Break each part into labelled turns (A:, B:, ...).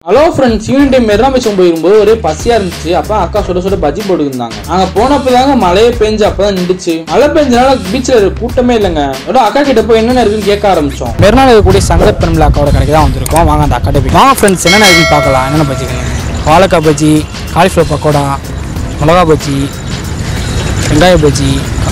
A: Hello friends evening time மெரினாமிச்சம் போயிருக்கும்போது ஒரே பசியா இருந்துச்சு அப்ப அக்கா சுட சுட பஜ்ஜி போட்டுருந்தாங்க நாங்க போனப்ப தாங்க மழையே பெஞ்சு அப்பதான் நின்றுச்சு மழை பெஞ்சனால பீச்ல கூட்டமே இல்லைங்க ஒரு அக்கா கிட்ட போய் என்னென்ன இருக்குன்னு கேட்க ஆரம்பிச்சோம்
B: மெரினால இருக்கக்கூடிய சங்கர் பெருமில் அக்காவோட கடைக்கு தான் வந்திருக்கோம் வாங்க அந்த அக்காட்ட போய் வாங்க ஃப்ரெண்ட்ஸ் என்னென்ன இருக்குன்னு பார்க்கலாம் என்னென்ன பஜ்ஜி வாழைக்காய் பஜ்ஜி காலிஃப்ளவர் பக்கோடா மிளகா பஜ்ஜி வெங்காய பஜ்ஜி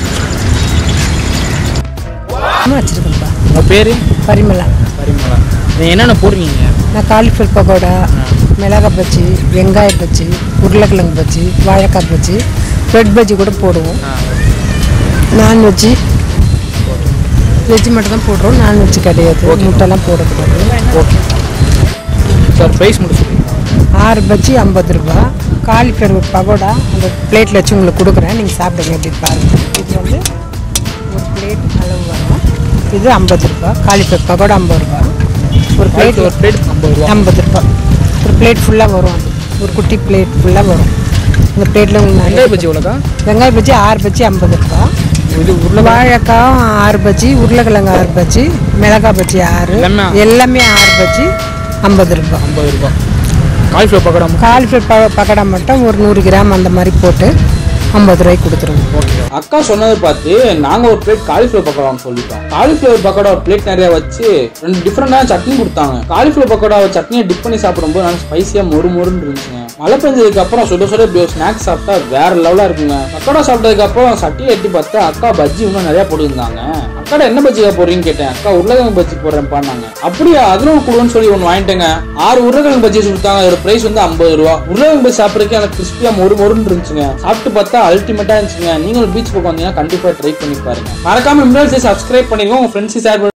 C: வச்சுருக்கேன்ப்பா
B: உங்கள் பேர்
C: பரிமளா
B: பரிமளா நீங்கள் என்னென்ன போடுறீங்க
C: நான் காலிஃப்ளவர் பக்கோடா மிளகாய் பஜ்ஜி வெங்காய பஜ்ஜி உருளைக்கிழங்கு பஜ்ஜி வாழைக்காய் பஜ்ஜி பிரெட் பஜ்ஜி கூட போடுவோம் நான்வெஜ்ஜி வெஜ்ஜு மட்டும் தான் போடுறோம் நான்வெஜ் கிடையாது முட்டைலாம் போடக்கூடாது
B: ஓகே சார் ப்ரைஸ் மட்டும் சொல்லுங்கள்
C: ஆறு பஜ்ஜி ஐம்பது ரூபா காலிஃப்ளவர் பகோடா அந்த பிளேட்டில் வச்சு உங்களுக்கு கொடுக்குறேன் நீங்கள் சாப்பிடுங்க எப்படி பாருங்கள் இது வந்து ஒரு பிளேட் அளவு வரும் இது ஐம்பது ரூபா காலிஃப்ளவர் பகோடா ஐம்பது ரூபா ஒரு பிளேட்
B: ஒரு பிளேட் ஐம்பது ரூபா
C: ஐம்பது ரூபாய் ஒரு பிளேட் ஃபுல்லாக வரும் அது ஒரு குட்டி பிளேட் ஃபுல்லாக வரும் இந்த பிளேட்டில் உங்களுக்கு
B: வெங்காய
C: நிறைய
B: பஜ்ஜி எவ்வளோக்கா
C: வெங்காய பஜ்ஜி ஆறு பஜ்ஜி ஐம்பது ரூபாய்
B: இது உருளை
C: வாழைக்காய் ஆறு பஜ்ஜி உருளைக்கிழங்கு ஆறு பஜ்ஜி மிளகாய் பஜ்ஜி ஆறு
B: எல்லாமே?
C: எல்லாமே ஆறு பஜ்ஜி ஐம்பது ரூபாய்
B: ஐம்பது ரூபா காலிஃப்ளவர் பக்கோடா
C: காலிஃப்ளவர் ப பக்கடா மட்டும் ஒரு நூறு கிராம் அந்த மாதிரி போட்டு ஐம்பது ரூபாய்க்கு கொடுத்துருவோம்
B: ஓகே
A: அக்கா சொன்னதை பார்த்து நாங்க ஒரு பிளேட் காலிஃப்ளவர் பக்கோடான்னு சொல்லிட்டோம் காலிஃப்ளவர் பக்கோடா ஒரு பிளேட் நிறைய வச்சு ரெண்டு டிஃப்ரெண்டான சட்னி கொடுத்தாங்க காலிஃப்ளவர் பக்கோடா சட்னியை டிப் பண்ணி சாப்பிடும்போது நல்லா ஸ்பைசியா மொறு மொறுன்னு இருந்துச்சுங்க மழை பெஞ்சதுக்கு அப்புறம் சுட சுட இப்படி ஒரு ஸ்நாக்ஸ் சாப்பிட்டா வேற லெவலா இருக்குங்க பக்கோடா சாப்பிட்டதுக்கு அப்புறம் சட்டியை எட்டி பார்த்தா அக்கா பஜ்ஜி இன்னும் நிறைய போட்டுருந்தாங்க அக்காடா என்ன பஜ்ஜியா போடுறீங்கன்னு கேட்டேன் அக்கா உருளைக்கிழங்கு பஜ்ஜி போடுறேன்ப்பாங்க அப்படியா அதுவும் கொடுன்னு சொல்லி ஒன்று வாங்கிட்டேங்க ஆறு உருளைக்கிழங்கு பஜ்ஜி கொடுத்தாங்க அதோட பிரைஸ் வந்து ஐம்பது ரூபா உருளைக்கிழங்கு பஜ்ஜி சாப்பிட்றதுக்கு எனக்கு கிறிஸ்பியா மொறு மொறுன்னு இருந்துச்சுங்க சாப்பிட்டு பார்த்தா அல்டிமேட்டா இருந்துச்சுங்க நீங்களும் பீச் பக்கம் வந்தீங்கன்னா கண்டிப்பா ட்ரை பண்ணி பாருங்க மறக்காம இம்ரான் சப்ஸ்கிரைப் பண்ணிக்கோங்க உங்க ஃப்ரெண்ட்ஸ் ஷேர்